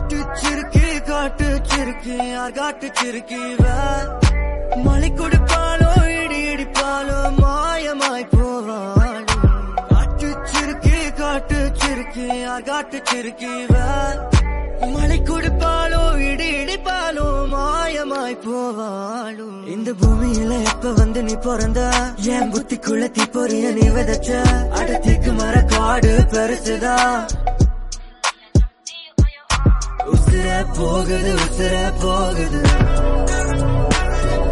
காட்டுச்சிருக்கி காட்டுச்சிருக்கி யார் காட்டுச்சிருக்கி மழை கொடுப்பாலோ இடி இடிப்பாலோ மாயமாய் போவாளோ காட்டுச்சிருக்கி காட்டுச்சிருக்கி யார் காட்டுச்சிருக்கி மழை கொடுப்பாலோ இடி இடிப்பாலோ மாயமாய் போவாளோ இந்த பூமியில எப்ப வந்து நீ பிறந்த என் புத்திக்குள்ள தீ பொறிய நீ விதைச்ச அடத்திக்கு மர காடு பெருசுதா உசுர போகுது உசுர போகுது